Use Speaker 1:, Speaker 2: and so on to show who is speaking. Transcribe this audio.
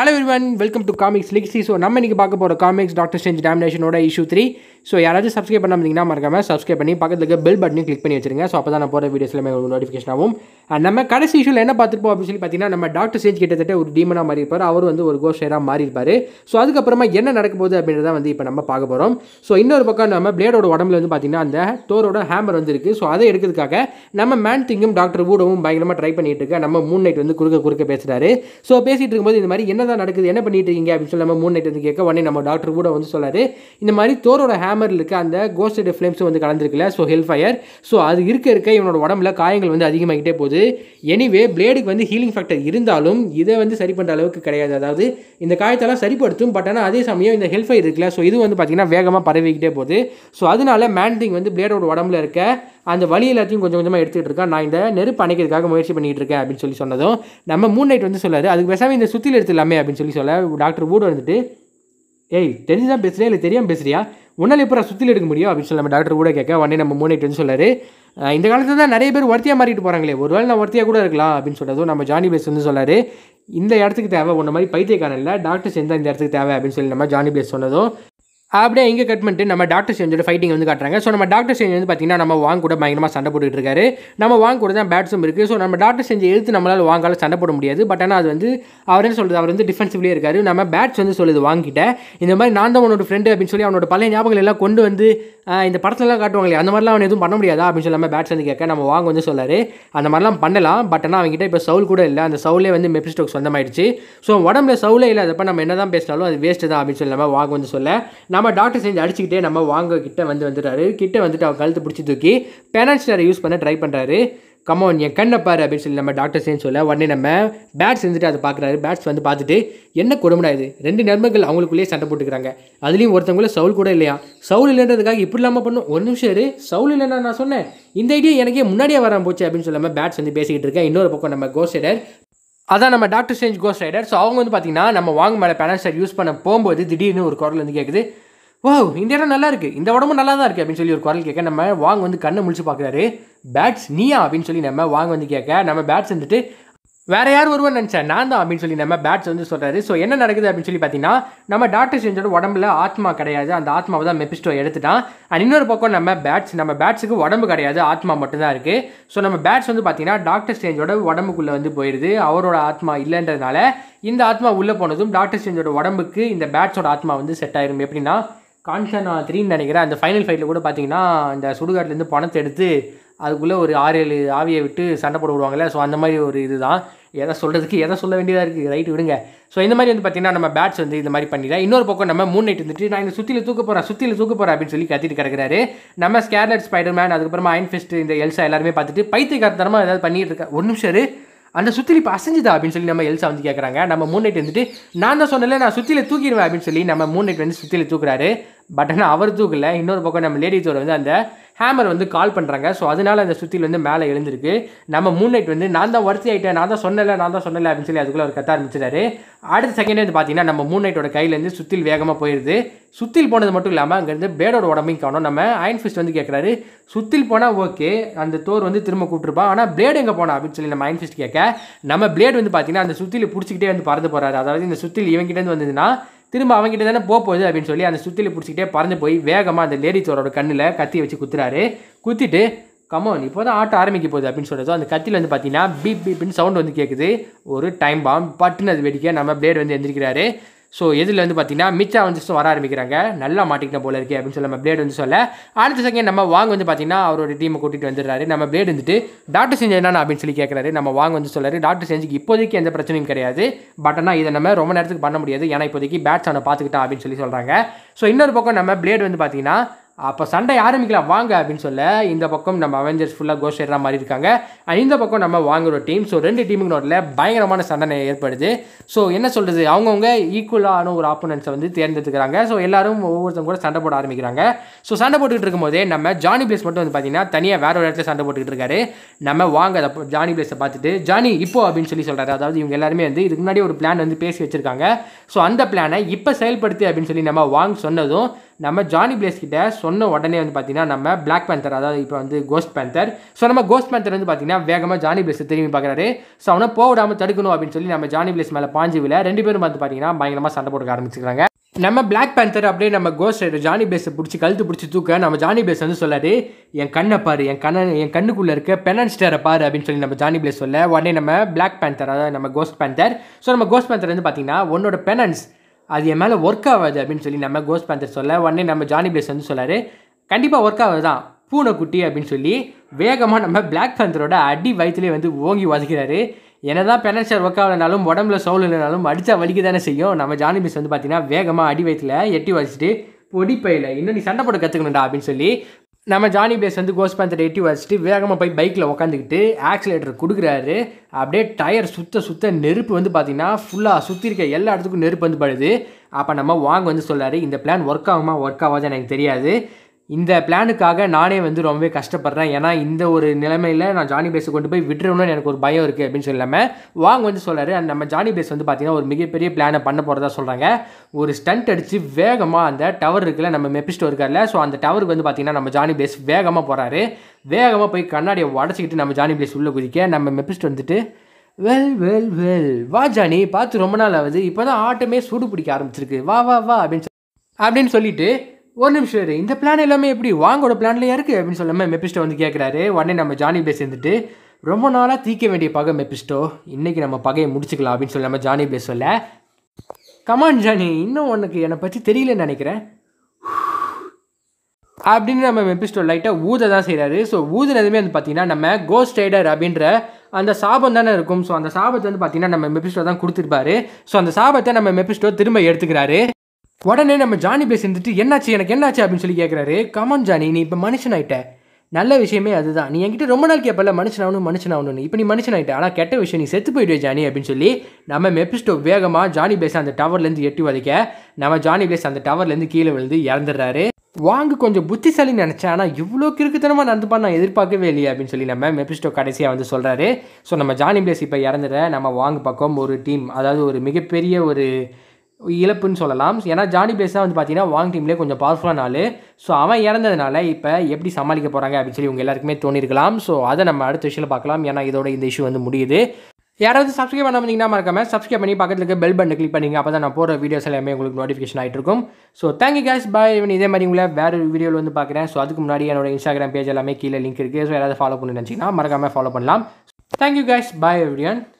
Speaker 1: Hello everyone welcome to comics Lixy so நம்ம இன்றைக்கி பார்க்க போகிற காமிக்ஸ் டாக்டர் ஸ்டேஞ்ச் டாமினேஷனோட இஷ்யூ த்ரீ ஸோ யாராச்சும் சப்ஸ்கிரைப் பண்ணாமல் இருந்தீங்கன்னா மறக்காமல் சப்ஸ்கிரைப் பண்ணி பக்கத்தில் இருக்க பெல் பட்டனையும் கிளிக் பண்ணி வச்சிருங்க ஸோ அப்போ தான் நான் போகிற வீடியோஸ் எல்லாமே உங்களுக்கு நோட்டிஃபிகேஷன் ஆகும் And நம்ம கடைசி இஷ்யூவில் என்ன பார்த்துருப்போம் அப்படின்னு சொல்லி பார்த்தீங்கன்னா நம்ம டாக்டர் ஸ்டேஞ்ச் கிட்டத்தட்ட ஒரு டீமனாக மாறி இருப்பார் அவர் வந்து ஒரு கோஷேராக மாறி இருப்பார் ஸோ அதுக்கப்புறமா என்ன நடக்க போகுது அப்படின்றத வந்து இப்போ நம்ம பார்க்க போகிறோம் ஸோ இன்னொரு பக்கம் நம்ம பிளேடோட உடம்புல வந்து பார்த்தீங்கன்னா அந்த தோரோட ஹேமர் வந்து இருக்குது ஸோ அதை எடுக்கிறதுக்காக நம்ம மேன் திங்கும் டாக்டர் வூடவும் பயங்கரமாக ட்ரை பண்ணிட்டு இருக்க நம்ம மூன் நைட் வந்து குறுக்க குறுக்க பேசுகிறாரு ஸோ பேசிட்டு இருக்கும்போது இந்த மாதிரி என்ன தான் நடக்குது என்ன பண்ணிட்டு இருக்கீங்க அப்படின்னு சொல்லி நம்ம மூன் நைட் வந்து கேட்க உடனே நம்ம டாக்டர் கூட வந்து சொல்லாரு இந்த மாதிரி தோரோட ஹேமர் இருக்க அந்த கோஸ்டட் ஃப்ளேம்ஸ் வந்து கலந்துருக்குல்ல ஸோ ஹெல் ஃபயர் ஸோ அது இருக்க இருக்க இவனோட உடம்புல காயங்கள் வந்து அதிகமாகிட்டே போகுது எனிவே பிளேடுக்கு வந்து ஹீலிங் ஃபேக்டர் இருந்தாலும் இதை வந்து சரி பண்ணுற அளவுக்கு கிடையாது அதாவது இந்த காயத்தெல்லாம் சரிப்படுத்தும் பட் ஆனால் அதே சமயம் இந்த ஹெல் ஃபயர் இருக்குல்ல ஸோ இது வந்து பார்த்திங்கன்னா வேகமாக பரவிக்கிட்டே போகுது ஸோ அதனால மேன் திங் வந்து பிளேடோட உடம்புல இருக்க அந்த வலி எல்லாத்தையும் கொஞ்சம் கொஞ்சமாக எடுத்துகிட்டு இருக்கேன் நான் இந்த நெருப்பு அணைக்கிறதுக்காக முயற்சி பண்ணிட்டு இருக்கேன் அப்படின்னு சொல்லி சொன்னதும் நம்ம மூன் நைட் வந்து சொல்லாரு அதுக்கு பேசாமல் இந்த சுற்றியில் எடுத்துலாமே அப்படின்னு சொல்லி சொல்ல டாக்டர் வூட் வந்துட்டு ஏய் தெரிஞ்சு தான் பேசுறியா இல்லை தெரியாமல் பேசுறியா உன்னால் எப்போ சுற்றில் எடுக்க முடியும் அப்படின்னு சொல்லி நம்ம டாக்டர் கூட கேட்க உடனே நம்ம மூன் நைட் வந்து சொல்லாரு "அஹ் இந்த காலத்தில் தான் நிறைய பேர் ஒருத்தியாக மாறிட்டு போகிறாங்களே ஒருவேளை நான் ஒருத்தியாக கூட இருக்கலாம் அப்படின்னு சொல்கிறதும் நம்ம ஜானி பிளேஸ் வந்து சொல்லாரு இந்த இடத்துக்கு தேவை உன்ன மாதிரி பைத்தியக்காரன் இல்லை டாக்டர் சேர்ந்தா இந்த இடத்துக்கு தேவை அப்படின்னு சொல்லி நம்ம ஜானி பிளேஸ் சொன்னதும் அப்படியே இங்கே கட் பண்ணிட்டு நம்ம டாக்டர் சேஞ்சோட ஃபைட்டிங் வந்து காட்டுறாங்க ஸோ நம்ம டாக்டர் சேஞ்ச் வந்து பார்த்தீங்கன்னா நம்ம வாங்க கூட பயங்கரமாக சண்டை போட்டுட்டு இருக்காரு நம்ம வாங்க கூட தான் பேட்ஸும் இருக்குது ஸோ நம்ம டாக்டர் செஞ்சு எழுத்து நம்மளால் வாங்கால சண்டை போட முடியாது பட் ஆனால் அது வந்து அவர் என்ன சொல்கிறது அவர் வந்து டிஃபென்சிவ்லேயே இருக்காரு நம்ம பேட்ஸ் வந்து சொல்லுது வாங்கிட்ட இந்த மாதிரி நான் தான் உன்னோட ஃப்ரெண்டு அப்படின்னு சொல்லி அவனோட பழைய ஞாபகங்கள் எல்லாம் கொண்டு வந்து ஆஹ், இந்த படத்துலலாம் காட்டுவாங்களே அந்த மாதிரிலாம் அவன் எதுவும் பண்ண முடியாதா அப்படின்னு சொல்லி நம்ம பேட்ஸ் வந்து கேட்க நம்ம வாங்க வந்து சொல்லாரு அந்த மாதிரிலாம் பண்ணலாம் பட் ஆனால் அவங்ககிட்ட இப்போ சவுல் கூட இல்லை அந்த சவுலே வந்து மெபிஸ்டோக் சொந்தமாயிடுச்சு ஸோ உடம்புல சவுலே இல்லாதப்ப நம்ம என்ன தான் பேசினாலும் அது வேஸ்ட்டு தான் அப்படின்னு சொல்லி நம்ம வாங்க வந்து சொல்ல நம்ம டாக்டர் செஞ்சு அடிச்சுக்கிட்டே நம்ம வாங்க கிட்ட வந்து வந்துட்டாரு கிட்ட வந்துட்டு அவர் கழுத்து பிடிச்சி தூக்கி பெனான்ஸ்டரை யூஸ் பண்ண ட்ரை பண்ணுறாரு கமோன் என் கண்ணை பாரு அப்படின்னு சொல்லி நம்ம டாக்டர் சேன் சொல்ல உடனே நம்ம பேட்ஸ் இருந்துட்டு அதை பார்க்குறாரு பேட்ஸ் வந்து பார்த்துட்டு என்ன கொடுமடா இது ரெண்டு நண்பர்கள் அவங்களுக்குள்ளேயே சண்டை போட்டுக்கிறாங்க அதுலேயும் ஒருத்தவங்கள சவுல் கூட இல்லையா சவுல் இல்லைன்றதுக்காக இப்படி இல்லாமல் பண்ணும் ஒரு நிமிஷம் இரு சவுல் இல்லைன்னா நான் சொன்னேன் இந்த ஐடியா எனக்கே முன்னாடியே வராம போச்சு அப்படின்னு சொல்லாமல் பேட்ஸ் வந்து பேசிக்கிட்டு இருக்கேன் இன்னொரு பக்கம் நம்ம கோஸ்டர் அதான் நம்ம doctor change Ghost Rider so அவங்க வந்து பார்த்தீங்கன்னா நம்ம வாங்க மேலே பேனல்ஸ்டர் யூஸ் பண்ண போகும்போது திடீர்னு ஒரு குரல் வந்து கேட்குது வாவ் இந்த இடம் நல்லா இருக்கு இந்த உடம்பு நல்லா தான் இருக்கு அப்படின்னு சொல்லி ஒரு குரல் கேட்க நம்ம வாங்க வந்து கண்ணை முழிச்சு பார்க்குறாரு பேட்ஸ் நீயா அப்படின்னு சொல்லி நம்ம வாங்க வந்து கேட்க நம்ம பேட்ஸ் வந்துட்டு வேற யார் வருவான்னு நினச்சேன் நான் தான் அப்படின்னு சொல்லி நம்ம பேட்ஸ் வந்து சொல்கிறாரு ஸோ என்ன நடக்குது அப்படின்னு சொல்லி பார்த்தீங்கன்னா நம்ம டாக்டர் செஞ்சோட உடம்புல ஆத்மா கிடையாது அந்த ஆத்மாவை தான் மெபிஸ்டோ எடுத்துட்டான் அண்ட் இன்னொரு பக்கம் நம்ம பேட்ஸ் நம்ம பேட்ஸுக்கு உடம்பு கிடையாது ஆத்மா மட்டும்தான் இருக்குது ஸோ நம்ம பேட்ஸ் வந்து பார்த்தீங்கன்னா டாக்டர் ஸ்டேஞ்சோட உடம்புக்குள்ளே வந்து போயிடுது அவரோட ஆத்மா இல்லைன்றதுனால இந்த ஆத்மா உள்ளே போனதும் டாக்டர் ஸ்டேஞ்சோட உடம்புக்கு இந்த பேட்ஸோட ஆத்மா வந்து செட் ஆயிரும் எப்படின்னா கான்சனா த்ரீன்னு நினைக்கிறேன் அந்த ஃபைனல் ஃபைட்டில் கூட பார்த்தீங்கன்னா இந்த சுடுகாட்டிலேருந்து பணத்தை எடுத்து அதுக்குள்ளே ஒரு ஆறு ஏழு ஆவியை விட்டு சண்டை போட விடுவாங்கல்ல ஸோ அந்த மாதிரி ஒரு இதுதான் எதை சொல்கிறதுக்கு எதை சொல்ல வேண்டியதாக இருக்குது ரைட் விடுங்க ஸோ இந்த மாதிரி வந்து பார்த்தீங்கன்னா நம்ம பேட்ஸ் வந்து இந்த மாதிரி பண்ணிடுறேன் இன்னொரு பக்கம் நம்ம மூணு நைட் வந்துட்டு நான் இந்த சுற்றில தூக்க போகிறேன் சுற்றில தூக்க போகிறேன் அப்படின்னு சொல்லி கத்திட்டு கிடக்குறாரு நம்ம ஸ்கேர்லட் ஸ்பைடர்மேன் அதுக்கப்புறமா அயன் ஃபிஸ்ட் இந்த எல்சா எல்லாருமே பார்த்துட்டு பைத்தியக்காரத்தனமாக ஏதாவது பண்ணிட்டு இருக்கேன் ஒரு நிமிஷம் இரு. அந்த சுத்திலி இப்போ அசைஞ்சுதா அப்படின்னு சொல்லி நம்ம எல்சா வந்து கேட்குறாங்க நம்ம மூன் நைட் வந்துட்டு நான் தான் சொன்னல நான் சுத்தில தூக்கிடுவேன் அப்படின்னு சொல்லி நம்ம மூன் நைட் வந்து சுத்தில தூக்குறாரு பட் ஆனால் அவர் தூக்கல இன்னொரு பக்கம் நம்ம லேடி தோர் வந்து அந்த ஹேமர் வந்து கால் பண்ணுறாங்க ஸோ அதனால அந்த சுத்தியில் வந்து மேலே எழுந்திருக்கு நம்ம மூன் நைட் வந்து நான் தான் ஒருத்தி ஆகிட்டேன் நான் தான் சொன்னல நான் தான் சொன்னல அப்படின்னு சொல்லி அதுக்குள்ளே அவர் கத்த ஆரம்பிச்சிட்டாரு அடுத்த செகண்டே வந்து பார்த்தீங்கன்னா நம்ம மூன் நைட்டோட கையிலேருந்து சுத்தில் வேகமாக போயிடுது சுத்தில் போனது மட்டும் இல்லாமல் அங்கேருந்து பேடோட உடம்பையும் காணும் நம்ம அயன் ஃபிஸ்ட் வந்து கேட்குறாரு சுத்தில் போனால் ஓகே அந்த தோர் வந்து திரும்ப கூப்பிட்டுருப்பான் ஆனால் பிளேடு எங்கே போனா அப்படின்னு சொல்லி நம்ம அயன் ஃபிஸ்ட் கேட்க நம்ம பிளேடு வந்து பார்த்தீங்கன்னா அந்த சுத்தில பிடிச்சிக்கிட்டே வந்து பறந்து போகிறாரு அதாவது இந்த சுத்தில் இவங்கிட்டேருந்து வந்ததுன்னா திரும்ப அவங்ககிட்ட தானே போக போகுது அப்படின்னு சொல்லி அந்த சுத்தில பிடிச்சிக்கிட்டே பறந்து போய் வேகமாக அந்த லேடி தோரோட கண்ணில் கத்தி வச்சு குத்துறாரு குத்திட்டு கமோன் இப்போ தான் ஆட்டம் ஆரம்பிக்க போகுது அப்படின்னு சொல்கிறது அந்த கத்தியில் வந்து பார்த்தீங்கன்னா பீப் பீப்னு சவுண்ட் வந்து கேட்குது ஒரு டைம் பாம் பட்டுன்னு அது வெடிக்க நம்ம பிளேடு வந்து எந்திரிக்கிறாரு ஸோ எதில் வந்து பார்த்தீங்கன்னா மிச்சா வந்து வர ஆரம்பிக்கிறாங்க நல்லா மாட்டிக்கிட்ட போல இருக்கே அப்படின்னு சொல்லி நம்ம பிளேட் வந்து சொல்ல அடுத்த செகண்ட் நம்ம வாங்க வந்து பார்த்தீங்கன்னா அவரோட டீமை கூட்டிகிட்டு வந்துடுறாரு நம்ம பிளேட் வந்துட்டு டாக்டர் செஞ்சு என்ன அப்படின்னு சொல்லி கேட்குறாரு நம்ம வாங்க வந்து சொல்றாரு டாக்டர் செஞ்சுக்கு இப்போதைக்கு எந்த பிரச்சனையும் கிடையாது பட் ஆனால் இதை நம்ம ரொம்ப நேரத்துக்கு பண்ண முடியாது ஏன்னா இப்போதைக்கு பேட்ஸ் அவனை பார்த்துக்கிட்டான் அப்படின்னு சொல்லி சொல்கிறாங்க ஸோ இன்னொரு பக்கம் நம்ம பிளேட் வந்து பார்த்தீங்கன்னா அப்போ சண்டை ஆரம்பிக்கலாம் வாங்க அப்படின்னு சொல்ல இந்த பக்கம் நம்ம அவெஞ்சர்ஸ் ஃபுல்லாக கோஷேரா மாதிரி இருக்காங்க அண்ட் இந்த பக்கம் நம்ம வாங்குற டீம் ஸோ ரெண்டு டீமுக்கு நோட்டில் பயங்கரமான சண்டை ஏற்படுது ஸோ என்ன சொல்கிறது அவங்கவுங்க ஈக்குவலான ஒரு ஆப்போனன்ஸை வந்து தேர்ந்தெடுத்துக்கிறாங்க ஸோ எல்லாரும் ஒவ்வொருத்தவங்க கூட சண்டை போட ஆரம்பிக்கிறாங்க ஸோ சண்டை போட்டுக்கிட்டு இருக்கும்போதே நம்ம ஜானி பிளேஸ் மட்டும் வந்து பார்த்தீங்கன்னா தனியாக வேற ஒரு இடத்துல சண்டை போட்டுக்கிட்டு இருக்காரு நம்ம வாங்க அதை போ- ஜானி பிளேஸை பார்த்துட்டு ஜானி இப்போ அப்படின்னு சொல்லி சொல்கிறாரு அதாவது இவங்க எல்லாருமே வந்து இதுக்கு முன்னாடி ஒரு பிளான் வந்து பேசி வச்சிருக்காங்க ஸோ அந்த பிளானை இப்போ செயல்படுத்து அப்படின்னு சொல்லி நம்ம வாங்க சொன்னதும் நம்ம ஜானி பிளேஸ் கிட்ட சொன்ன உடனே வந்து பார்த்தீங்கன்னா நம்ம பிளாக் பேந்தர் அதாவது இப்போ வந்து கோஸ்ட் பேந்தர் ஸோ நம்ம கோஸ்ட் பேந்தர் வந்து பார்த்தீங்கன்னா வேகமாக ஜானி பிளேஸை திரும்பி பார்க்குறாரு ஸோ அவனை போடாமல் தடுக்கணும் அப்படின்னு சொல்லி நம்ம ஜானி பிளேஸ் மேலே பாஞ்சு விழ ரெண்டு பேரும் வந்து பார்த்தீங்கன்னா பயங்கரமாக சண்டை போட்டுக்க ஆரம்பிச்சுக்கிறாங்க நம்ம பிளாக் பேந்தர் அப்படியே நம்ம கோஸ்ட் ரைடர் ஜானி பிளேஸை பிடிச்சி கழுத்து பிடிச்சி தூக்க நம்ம ஜானி பிளேஸ் வந்து சொல்லாரு என் கண்ணை பாரு என் கண்ணை என் கண்ணுக்குள்ளே இருக்க பெனன் ஸ்டேரை பாரு அப்படின்னு சொல்லி நம்ம ஜானி பிளேஸ் சொல்ல உடனே நம்ம பிளாக் பேந்தர் அதாவது நம்ம கோஸ்ட் பேந்தர் ஸோ நம்ம கோஸ்ட் பேந்தர் வந்து பார்த்தீங்கன்னா உன்னோட பெனன்ஸ் அது என் மேலே ஒர்க் ஆகாது அப்படின்னு சொல்லி நம்ம கோஸ்ட் பேந்தர் சொல்ல உடனே நம்ம ஜானி பிளேஸ் வந்து சொல்லாரு கண்டிப்பாக ஒர்க் ஆகுது தான் பூனைக்குட்டி அப்படின்னு சொல்லி வேகமாக நம்ம பிளாக் பேந்தரோட அடி வயிற்றுலேயே வந்து ஓங்கி உதைக்கிறாரு என்னதான் பெனன்ஷர் ஒர்க் ஆகலைனாலும் உடம்புல சோல் இல்லைனாலும் அடித்தா வலிக்க தானே செய்யும் நம்ம ஜானி பிஸ் வந்து பார்த்தீங்கன்னா வேகமாக அடி வயிற்றுல எட்டி வச்சுட்டு பொடிப்பையில் இன்னும் நீ சண்டை போட கற்றுக்கணும்டா அப்படின்னு சொல்லி நம்ம ஜானி பிளேஸ் வந்து கோஸ் பேந்தரை எட்டி வச்சுட்டு வேகமாக போய் பைக்கில் உட்காந்துக்கிட்டு ஆக்சிலேட்டர் கொடுக்குறாரு அப்படியே டயர் சுத்த சுத்த நெருப்பு வந்து பார்த்தீங்கன்னா ஃபுல்லாக சுற்றி இருக்க எல்லா இடத்துக்கும் நெருப்பு வந்து படுது அப்போ நம்ம வாங்க வந்து சொல்லாரு இந்த பிளான் ஒர்க் ஆகுமா ஒர்க் ஆகாது எனக்கு தெரியாது இந்த பிளானுக்காக நானே வந்து ரொம்பவே கஷ்டப்படுறேன் ஏன்னா இந்த ஒரு நிலைமையில் நான் ஜானி பேஸை கொண்டு போய் விட்டுறணும்னு எனக்கு ஒரு பயம் இருக்குது அப்படின்னு சொல்லாமல் வாங்க வந்து சொல்கிறாரு அண்ட் நம்ம ஜானி பேஸ் வந்து பார்த்தீங்கன்னா ஒரு மிகப்பெரிய பிளானை பண்ண போகிறதா சொல்கிறாங்க ஒரு ஸ்டண்ட் அடித்து வேகமாக அந்த டவர் இருக்குல்ல நம்ம மெப்பிஸ்டோ இருக்கார்ல ஸோ அந்த டவருக்கு வந்து பார்த்தீங்கன்னா நம்ம ஜானி பேஸ் வேகமாக போகிறாரு வேகமாக போய் கண்ணாடியை உடச்சிக்கிட்டு நம்ம ஜானி பேஸ் உள்ளே குதிக்க நம்ம மெப்பிஸ்டோ வந்துட்டு வெல் வெல் வெல் வா ஜானி பார்த்து ரொம்ப நாள் ஆகுது இப்போ தான் ஆட்டமே சூடு பிடிக்க ஆரம்பிச்சிருக்கு வா வா வா அப்படின்னு சொல்லி அப்படின்னு சொல்லிட்டு ஒரு நிமிஷம் இரு இந்த பிளான் எல்லாமே எப்படி வாங்கோட பிளான்லையா இருக்குது அப்படின்னு சொல்லாமல் மெப்பிஸ்டோ வந்து கேட்குறாரு உடனே நம்ம ஜானி பிளேஸ் இருந்துட்டு ரொம்ப நாளாக தீக்க வேண்டிய பகை மெப்பிஸ்டோ இன்றைக்கி நம்ம பகையை முடிச்சுக்கலாம் அப்படின்னு சொல்லி நம்ம ஜானி பிளேஸ் சொல்ல கமான் ஜானி இன்னும் உனக்கு என்னை பற்றி தெரியலன்னு நினைக்கிறேன் அப்படின்னு நம்ம மெப்பிஸ்டோ லைட்டாக ஊத தான் செய்கிறாரு ஸோ ஊதுனதுமே வந்து பார்த்தீங்கன்னா நம்ம கோஸ்ட் ரைடர் அப்படின்ற அந்த சாபம் தானே இருக்கும் ஸோ அந்த சாபத்தை வந்து பார்த்தீங்கன்னா நம்ம மெப்பிஸ்டோ தான் கொடுத்துருப்பாரு ஸோ அந்த சாபத்தை நம்ம மெப்பிஸ்டோ திரும்ப எடுத்துக்கிறாரு உடனே நம்ம ஜானி பேஸ் இருந்துட்டு என்னாச்சு எனக்கு என்னாச்சு அப்படின்னு சொல்லி கேட்குறாரு கமான் ஜானி நீ இப்போ மனுஷன் ஆயிட்ட நல்ல விஷயமே அதுதான் நீ என்கிட்ட ரொம்ப நாள் கேட்பல மனுஷன் ஆகணும் மனுஷன் ஆகணும்னு இப்போ நீ மனுஷன் ஆயிட்ட ஆனால் கெட்ட விஷயம் நீ செத்து போயிடுவே ஜானி அப்படின்னு சொல்லி நம்ம மெப்பிஸ்டோ வேகமாக ஜானி பேஸ் அந்த டவர்லேருந்து எட்டி வதைக்க நம்ம ஜானி பேஸ் அந்த டவர்லேருந்து கீழே விழுந்து இறந்துடுறாரு வாங்க கொஞ்சம் புத்திசாலின்னு நினச்சேன் ஆனால் இவ்வளோ கிறுக்குத்தனமாக நடந்துப்பான்னு நான் எதிர்பார்க்கவே இல்லையே அப்படின்னு சொல்லி நம்ம மெப்பிஸ்டோ கடைசியாக வந்து சொல்கிறாரு ஸோ நம்ம ஜானி பிளேஸ் இப்போ இறந்துற நம்ம வாங்க பக்கம் ஒரு டீம் அதாவது ஒரு மிகப்பெரிய ஒரு இழப்புன்னு சொல்லலாம் ஏன்னா ஜானி பிளேஸ் தான் வந்து பார்த்தீங்கன்னா வாங் டீம்லேயே கொஞ்சம் பவர்ஃபுல்லான ஆள் ஸோ அவன் இறந்ததுனால இப்போ எப்படி சமாளிக்க போகிறாங்க அப்படின்னு சொல்லி உங்கள் எல்லாருக்குமே தோணிருக்கலாம் ஸோ அதை நம்ம அடுத்த விஷயம் பார்க்கலாம் ஏன்னா இதோட இந்த இஷ்யூ வந்து முடியுது யாராவது சப்ஸ்கிரைப் பண்ண வந்தீங்கன்னா மறக்காம சப்ஸ்கிரைப் பண்ணி பக்கத்தில் இருக்க பெல் பட்டனை கிளிக் பண்ணிங்க அப்போ தான் நான் போகிற வீடியோஸ் எல்லாமே உங்களுக்கு நோட்டிஃபிகேஷன் ஆகிட்டு இருக்கும் ஸோ தேங்க்யூ கேஸ் பாய் இதே மாதிரி உங்களை வேறு வீடியோவில் வந்து பார்க்குறேன் ஸோ அதுக்கு முன்னாடி என்னோட இன்ஸ்டாகிராம் பேஜ் எல்லாமே கீழே லிங்க் இருக்குது ஸோ யாராவது ஃபாலோ பண்ணி நினச்சிங்கன்னா மறக்காமல் ஃபாலோ பண்ணலாம் தேங்க்யூ கேஸ் பாய் எவ்ரியான்